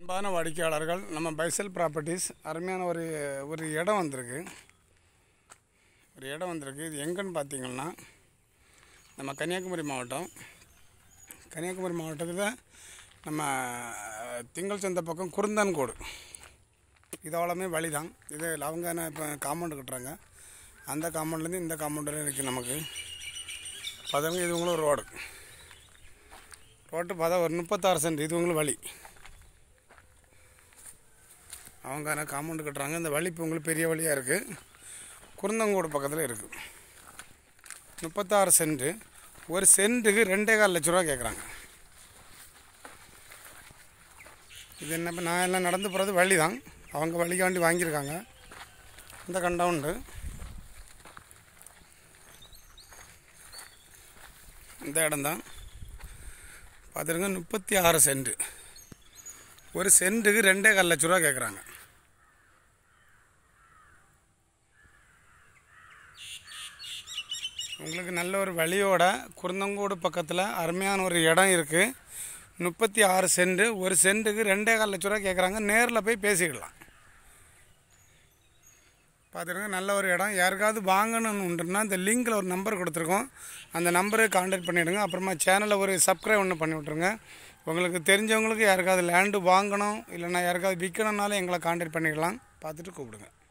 அன்பான வாடிக்கையாளர்கள் நம்ம பைசல் ப்ராப்பர்ட்டிஸ் அருமையான ஒரு ஒரு இடம் வந்திருக்கு ஒரு இடம் வந்திருக்கு இது எங்கன்னு பார்த்தீங்கன்னா நம்ம கன்னியாகுமரி மாவட்டம் கன்னியாகுமரி மாவட்டத்தில் நம்ம திங்கள் சந்தை பக்கம் குருந்தான்கோடு இது அவ்வளோமே வழி தான் இது அவங்க என்ன இப்போ காம்பவுண்டு கட்டுறாங்க அந்த காம்பவுண்ட்லேருந்து இந்த காம்பவுண்ட் வரையும் இருக்குது நமக்கு பார்த்தவங்க இது உங்களுக்கு ரோடு ரோட்டு பார்த்தா ஒரு முப்பத்தாறு சென்ட் இது உங்களுக்கு வழி அவங்க ஆனால் காம்பவுண்டு கட்டுறாங்க இந்த வழி இப்போ உங்களுக்கு பெரிய வழியாக இருக்குது குருந்தங்கோடு பக்கத்தில் இருக்குது முப்பத்தாறு சென்ட்டு ஒரு சென்ட்டுக்கு ரெண்டே கால் லட்ச ரூபா கேட்குறாங்க இது என்ன இப்ப நான் எல்லாம் நடந்து போகிறது வழி தான் அவங்க வழிக்காண்டி வாங்கியிருக்காங்க இந்த கண்டவுண்டு இந்த இடம்தான் பார்த்துருங்க முப்பத்தி ஆறு சென்ட் ஒரு சென்ட்டுக்கு ரெண்டே கால் லட்ச ரூபா கேட்குறாங்க உங்களுக்கு நல்ல ஒரு வழியோட குருந்தங்கோடு பக்கத்தில் அருமையான ஒரு இடம் இருக்குது முப்பத்தி ஆறு சென்ட் ஒரு சென்ட்டுக்கு ரெண்டே கால் லட்ச ரூபா கேட்குறாங்க நேரில் போய் பேசிக்கலாம் பார்த்துருங்க நல்ல ஒரு இடம் யாருக்காவது வாங்கணும்னு உண்டுன்னா இந்த லிங்கில் ஒரு நம்பர் கொடுத்துருக்கோம் அந்த நம்பரை காண்டாக்ட் பண்ணிவிடுங்க அப்புறமா சேனலை ஒரு சப்ஸ்கிரைப் ஒன்று பண்ணி விட்ருங்க உங்களுக்கு தெரிஞ்சவங்களுக்கு யாருக்காவது லேண்டு வாங்கணும் இல்லைன்னா யாருக்காவது விற்கணுன்னாலும் எங்களை காண்டாக்ட் பண்ணிக்கலாம் பார்த்துட்டு கூப்பிடுங்க